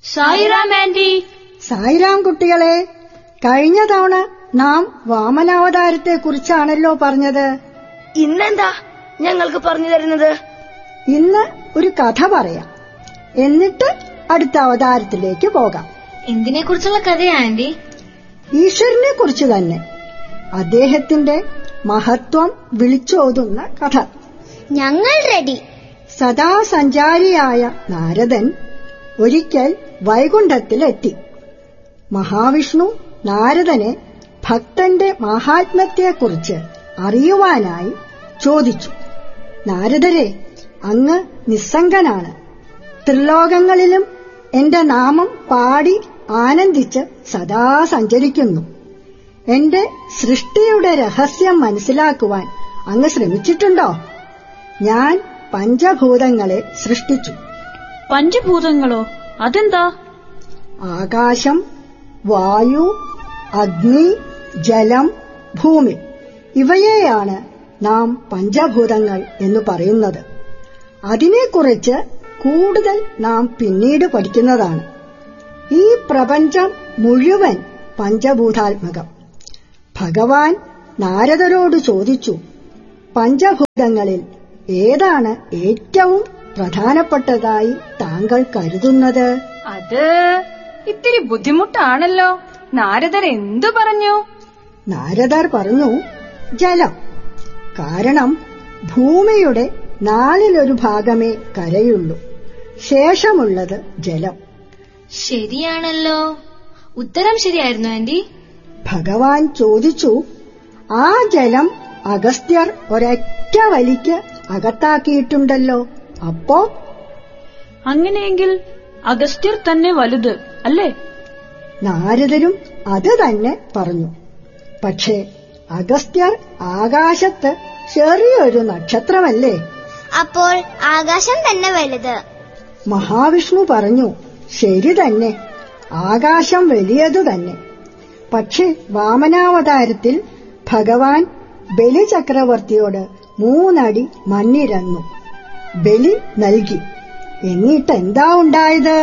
Sairam anti Sai Ram കുട്ടികളെ കഴിഞ്ഞ തവണ നാം വാമനാവതാരത്തെക്കുറിച്ചാണല്ലോ പറഞ്ഞത് ഇന്നെന്താ ഞങ്ങൾക്ക് പറഞ്ഞു തരുന്നത് ഇന്ന് ഒരു കഥ പറയാം എന്നിട്ട് അടുത്ത അവതാരത്തിലേക്ക് പോകാം എന്തിനെ കുറിച്ചുള്ള കഥയാ ആന്റി ഈശ്വരനെ കുറിച്ച് തന്നെ അദ്ദേഹത്തിന്റെ മഹത്വം വിളിച്ചോതുന്ന കഥ ഞങ്ങൾ റെഡി സദാ സഞ്ചാരിയായ നാരദൻ ഒരിക്കൽ വൈകുണ്ഠത്തിലെത്തി മഹാവിഷ്ണു നാരദനെ ഭക്തന്റെ മാഹാത്മ്യത്തെക്കുറിച്ച് അറിയുവാനായി ചോദിച്ചു നാരദരെ അങ്ങ് നിസ്സംഗനാണ് ത്രിലോകങ്ങളിലും എന്റെ നാമം പാടി ആനന്ദിച്ച് സദാ സഞ്ചരിക്കുന്നു എന്റെ സൃഷ്ടിയുടെ രഹസ്യം മനസ്സിലാക്കുവാൻ അങ്ങ് ശ്രമിച്ചിട്ടുണ്ടോ ഞാൻ പഞ്ചഭൂതങ്ങളെ സൃഷ്ടിച്ചു പഞ്ചഭൂതങ്ങളോ അതെന്താ ആകാശം വായു അഗ്നി ജലം ഭൂമി ഇവയെയാണ് നാം പഞ്ചഭൂതങ്ങൾ എന്ന് പറയുന്നത് അതിനെക്കുറിച്ച് കൂടുതൽ നാം പിന്നീട് പഠിക്കുന്നതാണ് ഈ പ്രപഞ്ചം മുഴുവൻ പഞ്ചഭൂതാത്മകം ഭഗവാൻ നാരദരോട് ചോദിച്ചു പഞ്ചഭൂതങ്ങളിൽ ഏതാണ് ഏറ്റവും പ്രധാനപ്പെട്ടതായി താങ്കൾ കരുതുന്നത് അത് ഇത്തിരി ബുദ്ധിമുട്ടാണല്ലോ നാരദർ എന്തു പറഞ്ഞു നാരദർ പറഞ്ഞു ജലം കാരണം ഭൂമിയുടെ നാലിലൊരു ഭാഗമേ കരയുള്ളൂ ശേഷമുള്ളത് ജലം ശരിയാണല്ലോ ഉത്തരം ശരിയായിരുന്നു ആന്റി ഭഗവാൻ ചോദിച്ചു ആ ജലം അഗസ്ത്യർ ഒരൊറ്റ വലിക്ക് അകത്താക്കിയിട്ടുണ്ടല്ലോ അപ്പോ അങ്ങനെയെങ്കിൽ അഗസ്ത്യർ തന്നെ വലുത് അല്ലേ നാരദരും അത് തന്നെ പറഞ്ഞു പക്ഷേ അഗസ്ത്യർ ആകാശത്ത് ചെറിയൊരു നക്ഷത്രമല്ലേ അപ്പോൾ ആകാശം തന്നെ വലുത് മഹാവിഷ്ണു പറഞ്ഞു ശരി തന്നെ ആകാശം വലിയതു തന്നെ പക്ഷെ വാമനാവതാരത്തിൽ ഭഗവാൻ ബലിചക്രവർത്തിയോട് മൂന്നടി മണ്ണിരന്നു ബലി നൽകി എന്നിട്ട് എന്താ ഉണ്ടായത്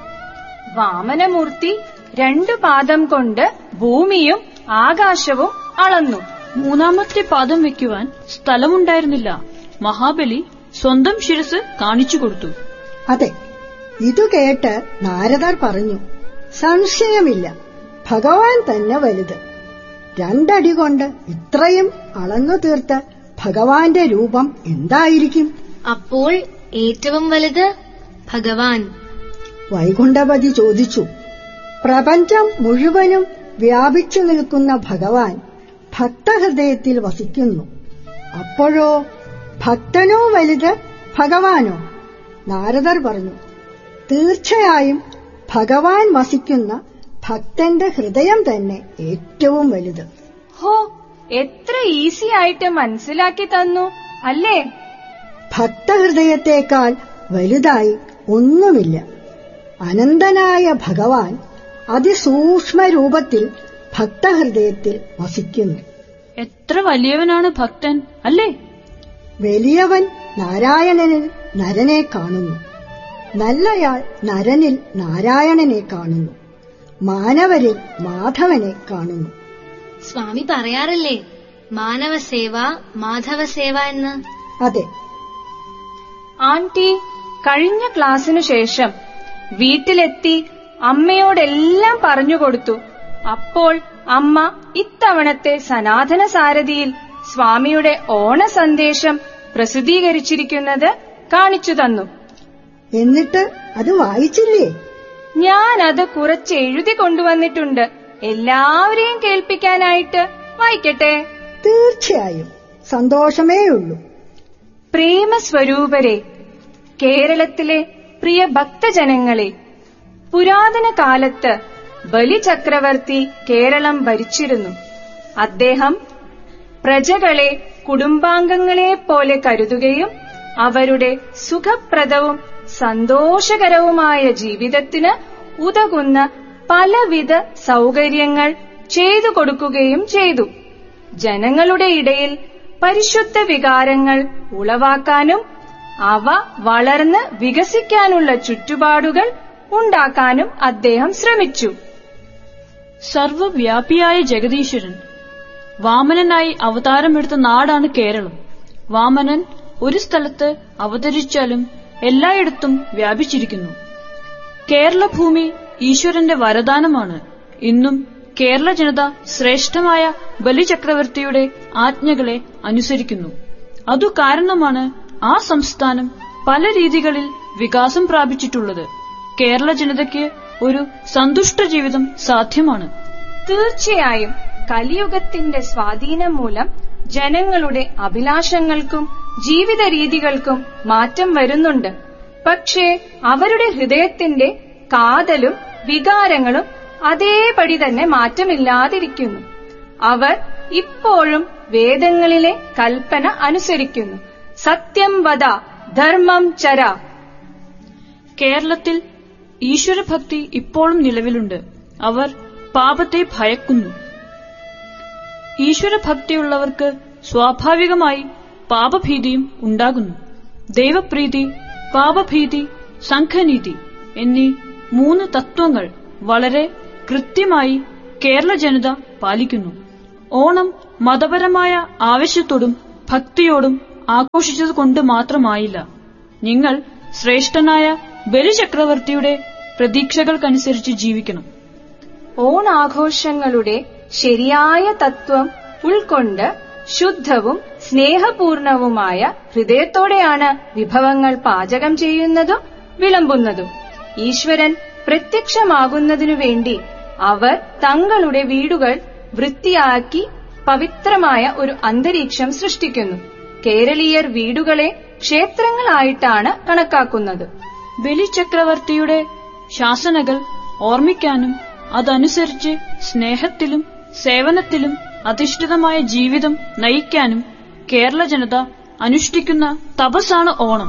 വാമനമൂർത്തി രണ്ടു പാദം കൊണ്ട് ഭൂമിയും ആകാശവും അളന്നു മൂന്നാമത്തെ പാദം വെക്കുവാൻ സ്ഥലമുണ്ടായിരുന്നില്ല മഹാബലി സ്വന്തം ശിരസ് കാണിച്ചു കൊടുത്തു അതെ ഇതു കേട്ട് നാരദർ പറഞ്ഞു സംശയമില്ല ഭഗവാൻ തന്നെ വലുത് രണ്ടടി കൊണ്ട് ഇത്രയും അളന്നു തീർത്ത ഭഗവാന്റെ രൂപം എന്തായിരിക്കും അപ്പോൾ ഏറ്റവും വലുത് ഭഗവാൻ വൈകുണ്ഠപതി ചോദിച്ചു പ്രപഞ്ചം മുഴുവനും വ്യാപിച്ചു നിൽക്കുന്ന ഭഗവാൻ ഭക്തഹൃദയത്തിൽ വസിക്കുന്നു അപ്പോഴോ ഭക്തനോ വലുത് ഭഗവാനോ നാരദർ പറഞ്ഞു തീർച്ചയായും ഭഗവാൻ വസിക്കുന്ന ഭക്തന്റെ ഹൃദയം തന്നെ ഏറ്റവും വലുത് ഹോ എത്ര ഈസി ആയിട്ട് മനസ്സിലാക്കി തന്നു അല്ലേ ഭക്തഹൃദയത്തേക്കാൾ വലുതായി ഒന്നുമില്ല അനന്തനായ ഭഗവാൻ അതിസൂക്ഷ്മ രൂപത്തിൽ ഭക്തഹൃദയത്തിൽ വസിക്കുന്നു എത്ര വലിയവനാണ് ഭക്തൻ അല്ലേ വലിയവൻ നാരായണനിൽ നരനെ കാണുന്നു നല്ലയാൾ നരനിൽ നാരായണനെ കാണുന്നു മാനവരിൽ മാധവനെ കാണുന്നു സ്വാമി പറയാറില്ലേ മാനവസേവ മാധവസേവ എന്ന് അതെ ആന്റി കഴിഞ്ഞ ക്ലാസ്സിനു ശേഷം വീട്ടിലെത്തി അമ്മയോടെല്ലാം പറഞ്ഞുകൊടുത്തു അപ്പോൾ അമ്മ ഇത്തവണത്തെ സനാതന സാരഥിയിൽ സ്വാമിയുടെ ഓണ സന്ദേശം പ്രസിദ്ധീകരിച്ചിരിക്കുന്നത് കാണിച്ചു തന്നു എന്നിട്ട് അത് വായിച്ചില്ലേ ഞാൻ അത് കുറച്ച് എഴുതി കൊണ്ടുവന്നിട്ടുണ്ട് എല്ലാവരെയും കേൾപ്പിക്കാനായിട്ട് വായിക്കട്ടെ തീർച്ചയായും സന്തോഷമേയുള്ളൂ പ്രേമസ്വരൂപരെ കേരളത്തിലെ പ്രിയ ഭക്തജനങ്ങളെ പുരാതന കാലത്ത് ബലിചക്രവർത്തി കേരളം ഭരിച്ചിരുന്നു അദ്ദേഹം പ്രജകളെ കുടുംബാംഗങ്ങളെ പോലെ കരുതുകയും അവരുടെ സുഖപ്രദവും സന്തോഷകരവുമായ ജീവിതത്തിന് ഉതകുന്ന പലവിധ സൗകര്യങ്ങൾ ചെയ്തു കൊടുക്കുകയും ചെയ്തു ജനങ്ങളുടെ ഇടയിൽ പരിശുദ്ധ വികാരങ്ങൾ ഉളവാക്കാനും അവ വളർന്ന് വികസിക്കാനുള്ള ചുറ്റുപാടുകൾ ഉണ്ടാക്കാനും അദ്ദേഹം ശ്രമിച്ചു സർവവ്യാപിയായ ജഗദീശ്വരൻ വാമനനായി അവതാരമെടുത്ത നാടാണ് കേരളം വാമനൻ ഒരു സ്ഥലത്ത് അവതരിച്ചാലും എല്ലായിടത്തും വ്യാപിച്ചിരിക്കുന്നു കേരളഭൂമി ഈശ്വരന്റെ വരദാനമാണ് ഇന്നും കേരള ജനത ശ്രേഷ്ഠമായ ബലിചക്രവർത്തിയുടെ ആജ്ഞകളെ അനുസരിക്കുന്നു അതു കാരണമാണ് ആ സംസ്ഥാനം പല രീതികളിൽ വികാസം പ്രാപിച്ചിട്ടുള്ളത് കേരള ജനതയ്ക്ക് ഒരു സന്തുഷ്ട ജീവിതം സാധ്യമാണ് തീർച്ചയായും കലിയുഗത്തിന്റെ സ്വാധീനം മൂലം ജനങ്ങളുടെ അഭിലാഷങ്ങൾക്കും ജീവിത രീതികൾക്കും മാറ്റം വരുന്നുണ്ട് പക്ഷേ അവരുടെ ഹൃദയത്തിന്റെ കാതലും വികാരങ്ങളും അതേപടി തന്നെ മാറ്റമില്ലാതിരിക്കുന്നു അവർ ഇപ്പോഴും വേദങ്ങളിലെ കൽപ്പന അനുസരിക്കുന്നു സത്യം വദ ധർമ്മം ചര കേരളത്തിൽ ഈശ്വരഭക്തി ഇപ്പോഴും നിലവിലുണ്ട് അവർ പാപത്തെ ഭയക്കുന്നു ഈശ്വരഭക്തിയുള്ളവർക്ക് സ്വാഭാവികമായി പാപഭീതിയും ഉണ്ടാകുന്നു ദൈവപ്രീതി പാപഭീതി സംഘനീതി എന്നീ മൂന്ന് തത്വങ്ങൾ വളരെ കൃത്യമായി കേരള ജനത പാലിക്കുന്നു ഓണം മതപരമായ ആവശ്യത്തോടും ഭക്തിയോടും ആഘോഷിച്ചതുകൊണ്ട് മാത്രമായില്ല നിങ്ങൾ ശ്രേഷ്ഠനായ ബലിചക്രവർത്തിയുടെ പ്രതീക്ഷകൾക്കനുസരിച്ച് ജീവിക്കണം ഓണാഘോഷങ്ങളുടെ ശരിയായ തത്വം ഉൾക്കൊണ്ട് ശുദ്ധവും സ്നേഹപൂർണവുമായ ഹൃദയത്തോടെയാണ് വിഭവങ്ങൾ പാചകം ചെയ്യുന്നതും വിളമ്പുന്നതും ഈശ്വരൻ പ്രത്യക്ഷമാകുന്നതിനു വേണ്ടി അവർ തങ്ങളുടെ വീടുകൾ വൃത്തിയാക്കി പവിത്രമായ ഒരു അന്തരീക്ഷം സൃഷ്ടിക്കുന്നു കേരളീയർ വീടുകളെ ക്ഷേത്രങ്ങളായിട്ടാണ് കണക്കാക്കുന്നത് ബലിചക്രവർത്തിയുടെ ശാസനകൾ ഓർമ്മിക്കാനും അതനുസരിച്ച് സ്നേഹത്തിലും സേവനത്തിലും അധിഷ്ഠിതമായ ജീവിതം നയിക്കാനും കേരള ജനത അനുഷ്ഠിക്കുന്ന തപസ്സാണ് ഓണം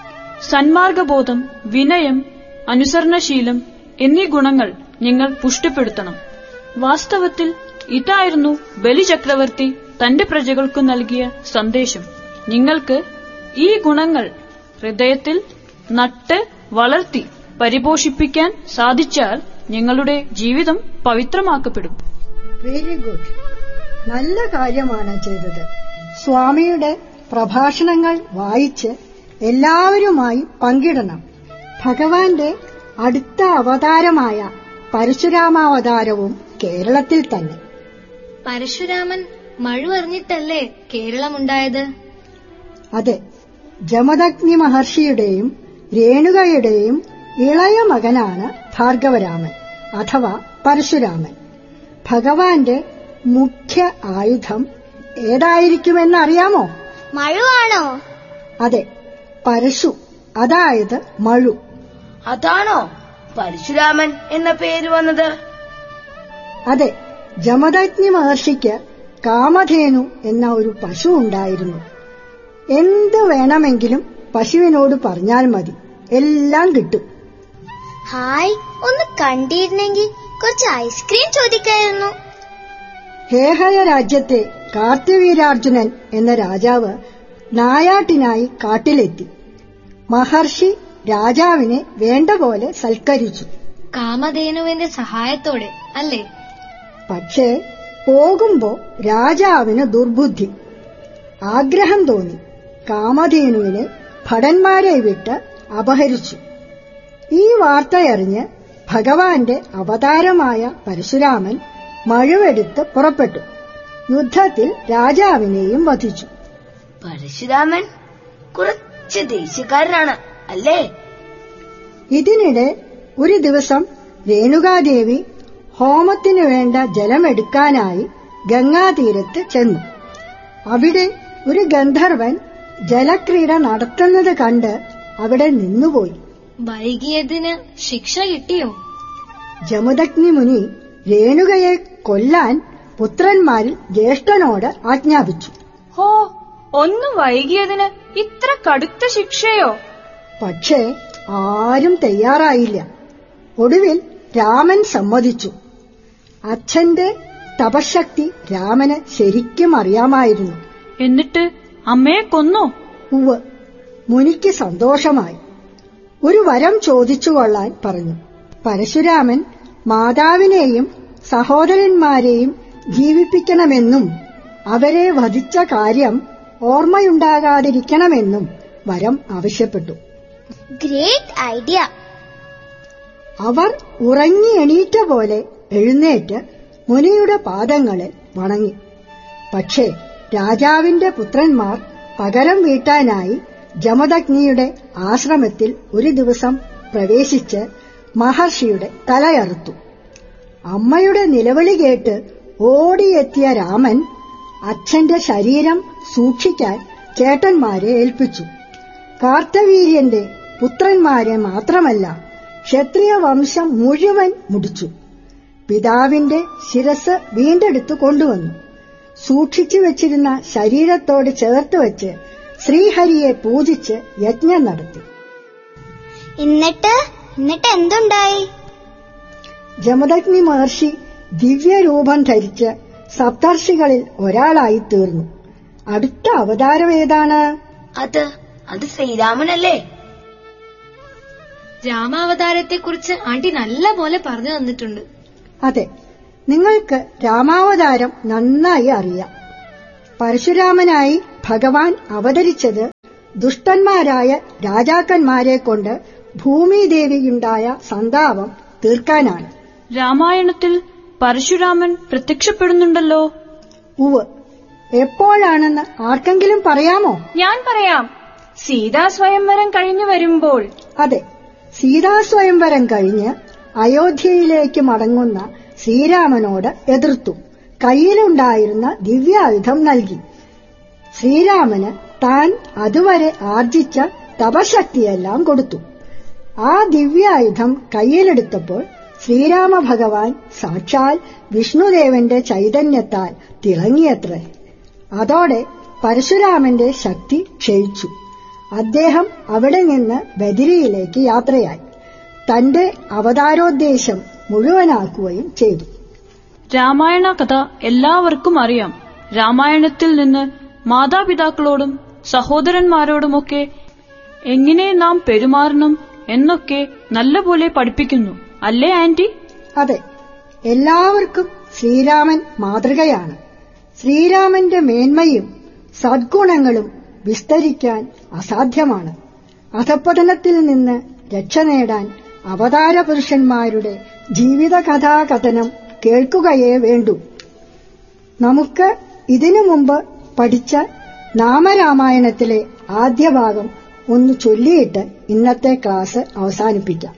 സന്മാർഗബോധം വിനയം അനുസരണശീലം എന്നീ ഗുണങ്ങൾ നിങ്ങൾ പുഷ്ടിപ്പെടുത്തണം വാസ്തവത്തിൽ ഇതായിരുന്നു ബലിചക്രവർത്തി തന്റെ പ്രജകൾക്കു നൽകിയ സന്ദേശം നിങ്ങൾക്ക് ഈ ഗുണങ്ങൾ ഹൃദയത്തിൽ നട്ട് വളർത്തി പരിപോഷിപ്പിക്കാൻ സാധിച്ചാൽ നിങ്ങളുടെ ജീവിതം പവിത്രമാക്കപ്പെടും വെരി ഗുഡ് നല്ല കാര്യമാണ് ചെയ്തത് സ്വാമിയുടെ പ്രഭാഷണങ്ങൾ വായിച്ച് എല്ലാവരുമായി പങ്കിടണം ഭഗവാന്റെ അടുത്ത അവതാരമായ പരശുരാമാവതാരവും കേരളത്തിൽ തന്നെ പരശുരാമൻ മഴു അറിഞ്ഞിട്ടല്ലേ കേരളമുണ്ടായത് അതെ ജമദഗ്നി മഹർഷിയുടെയും രേണുകയുടെയും ഇളയ മകനാണ് ഭാർഗവരാമൻ അഥവാ പരശുരാമൻ ഭഗവാന്റെ മുഖ്യ ആയുധം ഏതായിരിക്കുമെന്ന് അറിയാമോ മഴുവാണോ അതെ പരശു അതായത് മഴു അതാണോ പരശുരാമൻ എന്ന പേര് വന്നത് അതെ ജമദഗ്നി മഹർഷിക്ക് കാമധേനു എന്ന ഒരു പശു ഉണ്ടായിരുന്നു എന്ത് വേണമെങ്കിലും പശുവിനോട് പറഞ്ഞാൽ മതി എല്ലാം കിട്ടും ഹായ് ഒന്ന് കണ്ടിരുന്നെങ്കിൽ കുറച്ച് ഐസ്ക്രീം ചോദിക്കായിരുന്നു ഹേഹയ രാജ്യത്തെ കാർത്തിവീരാർജുനൻ എന്ന രാജാവ് നായാട്ടിനായി കാട്ടിലെത്തി മഹർഷി രാജാവിനെ വേണ്ട പോലെ സൽക്കരിച്ചു കാമധേനുവിന്റെ സഹായത്തോടെ അല്ലേ പക്ഷേ പോകുമ്പോ രാജാവിന് ദുർബുദ്ധി ആഗ്രഹം തോന്നി കാമധേനുവിനെ ഭടന്മാരെ വിട്ട് അപഹരിച്ചു ഈ വാർത്തയറിഞ്ഞ് ഭഗവാന്റെ അവതാരമായ പരശുരാമൻ മഴുവെടുത്ത് പുറപ്പെട്ടു യുദ്ധത്തിൽ രാജാവിനെയും വധിച്ചു പരശുരാമൻ കുറച്ച് ദേഷ്യക്കാരനാണ് അല്ലേ ഇതിനിടെ ഒരു ദിവസം രേണുകാദേവി ഹോമത്തിനു വേണ്ട ജലമെടുക്കാനായി ഗംഗാതീരത്ത് ചെന്നു അവിടെ ഒരു ഗന്ധർവൻ ജലക്രീഡ നടത്തുന്നത് കണ്ട് അവിടെ നിന്നുപോയി വൈകിയതിന് ശിക്ഷ കിട്ടിയോ ജമുദഗ്നി മുനി രേണുകയെ കൊല്ലാൻ പുത്രന്മാരിൽ ജ്യേഷ്ഠനോട് ആജ്ഞാപിച്ചു ഹോ ഒന്നു വൈകിയതിന് ഇത്ര കടുത്ത ശിക്ഷയോ പക്ഷേ ആരും തയ്യാറായില്ല ഒടുവിൽ രാമൻ സമ്മതിച്ചു അച്ഛന്റെ തപശക്തി രാമന് ശരിക്കും അറിയാമായിരുന്നു എന്നിട്ട് അമ്മയെ കൊന്നോ ഉവ് മുനിക്ക് സന്തോഷമായി ഒരു വരം ചോദിച്ചു കൊള്ളാൻ പറഞ്ഞു പരശുരാമൻ മാതാവിനെയും സഹോദരന്മാരെയും ജീവിപ്പിക്കണമെന്നും അവരെ വധിച്ച കാര്യം ഓർമ്മയുണ്ടാകാതിരിക്കണമെന്നും വരം ആവശ്യപ്പെട്ടു ഗ്രേറ്റ് ഐഡിയ അവർ ഉറങ്ങി എണീറ്റ പോലെ എഴുന്നേറ്റ് മുനിയുടെ പാദങ്ങളെ വണങ്ങി പക്ഷേ രാജാവിന്റെ പുത്രന്മാർ പകരം വീട്ടാനായി ജമദഗ്നിയുടെ ആശ്രമത്തിൽ ഒരു ദിവസം പ്രവേശിച്ച് മഹർഷിയുടെ തലയറുത്തു അമ്മയുടെ നിലവിളി കേട്ട് ഓടിയെത്തിയ രാമൻ അച്ഛന്റെ ശരീരം സൂക്ഷിക്കാൻ ചേട്ടന്മാരെ ഏൽപ്പിച്ചു കാർത്തവീര്യന്റെ പുത്രന്മാരെ മാത്രമല്ല ക്ഷത്രിയ വംശം മുഴുവൻ മുടിച്ചു പിതാവിന്റെ ശിരസ് വീണ്ടെടുത്തു കൊണ്ടുവന്നു സൂക്ഷിച്ചു വെച്ചിരുന്ന ശരീരത്തോട് ചേർത്ത് വെച്ച് ശ്രീഹരിയെ പൂജിച്ച് യജ്ഞം നടത്തി എന്നിട്ട് എന്നിട്ട് എന്തുണ്ടായി ജമദഗ്നി മഹർഷി ദിവ്യരൂപം ധരിച്ച് സപ്തർഷികളിൽ ഒരാളായി തീർന്നു അടുത്ത അവതാരം ഏതാണ് അത് അത് ശ്രീരാമനല്ലേ രാമാവതാരത്തെക്കുറിച്ച് ആന്റി നല്ല പോലെ പറഞ്ഞു തന്നിട്ടുണ്ട് അതെ നിങ്ങൾക്ക് രാമാവതാരം നന്നായി അറിയാം പരശുരാമനായി ഭഗവാൻ അവതരിച്ചത് ദുഷ്ടന്മാരായ രാജാക്കന്മാരെ കൊണ്ട് ഭൂമിദേവിയുണ്ടായ സന്താപം തീർക്കാനാണ് രാമായണത്തിൽ പരശുരാമൻ പ്രത്യക്ഷപ്പെടുന്നുണ്ടല്ലോ ഉവ് എപ്പോഴാണെന്ന് ആർക്കെങ്കിലും പറയാമോ ഞാൻ പറയാം സീതാ സ്വയംവരം കഴിഞ്ഞു വരുമ്പോൾ അതെ സീതാസ്വയംവരം കഴിഞ്ഞ് അയോധ്യയിലേക്ക് മടങ്ങുന്ന ശ്രീരാമനോട് എതിർത്തു കയ്യിലുണ്ടായിരുന്ന ദിവ്യായുധം നൽകി ശ്രീരാമന് താൻ അതുവരെ ആർജിച്ച തപശക്തിയെല്ലാം കൊടുത്തു ആ ദിവ്യായുധം കയ്യിലെടുത്തപ്പോൾ ശ്രീരാമ ഭഗവാൻ സാക്ഷാൽ വിഷ്ണുദേവന്റെ ചൈതന്യത്താൽ തിളങ്ങിയത്രേ അതോടെ പരശുരാമന്റെ ശക്തി ക്ഷയിച്ചു അദ്ദേഹം അവിടെ നിന്ന് ബദിരിയിലേക്ക് യാത്രയായി തന്റെ അവതാരോദ്ദേശം മുഴുവനാക്കുകയും ചെയ്തു രാമായണ കഥ എല്ലാവർക്കും അറിയാം രാമായണത്തിൽ നിന്ന് മാതാപിതാക്കളോടും സഹോദരന്മാരോടുമൊക്കെ എങ്ങനെ നാം പെരുമാറണം എന്നൊക്കെ നല്ലപോലെ പഠിപ്പിക്കുന്നു അല്ലേ ആന്റി അതെ എല്ലാവർക്കും ശ്രീരാമൻ മാതൃകയാണ് ശ്രീരാമന്റെ മേന്മയും സദ്ഗുണങ്ങളും വിസ്തരിക്കാൻ അസാധ്യമാണ് അധപ്പതനത്തിൽ നിന്ന് രക്ഷ നേടാൻ അവതാര പുരുഷന്മാരുടെ ജീവിതകഥാകഥനം കേൾക്കുകയേ വേണ്ടൂ നമുക്ക് ഇതിനു മുമ്പ് പഠിച്ച നാമരാമായണത്തിലെ ആദ്യ ഭാഗം ഒന്ന് ചൊല്ലിയിട്ട് ഇന്നത്തെ ക്ലാസ് അവസാനിപ്പിക്കാം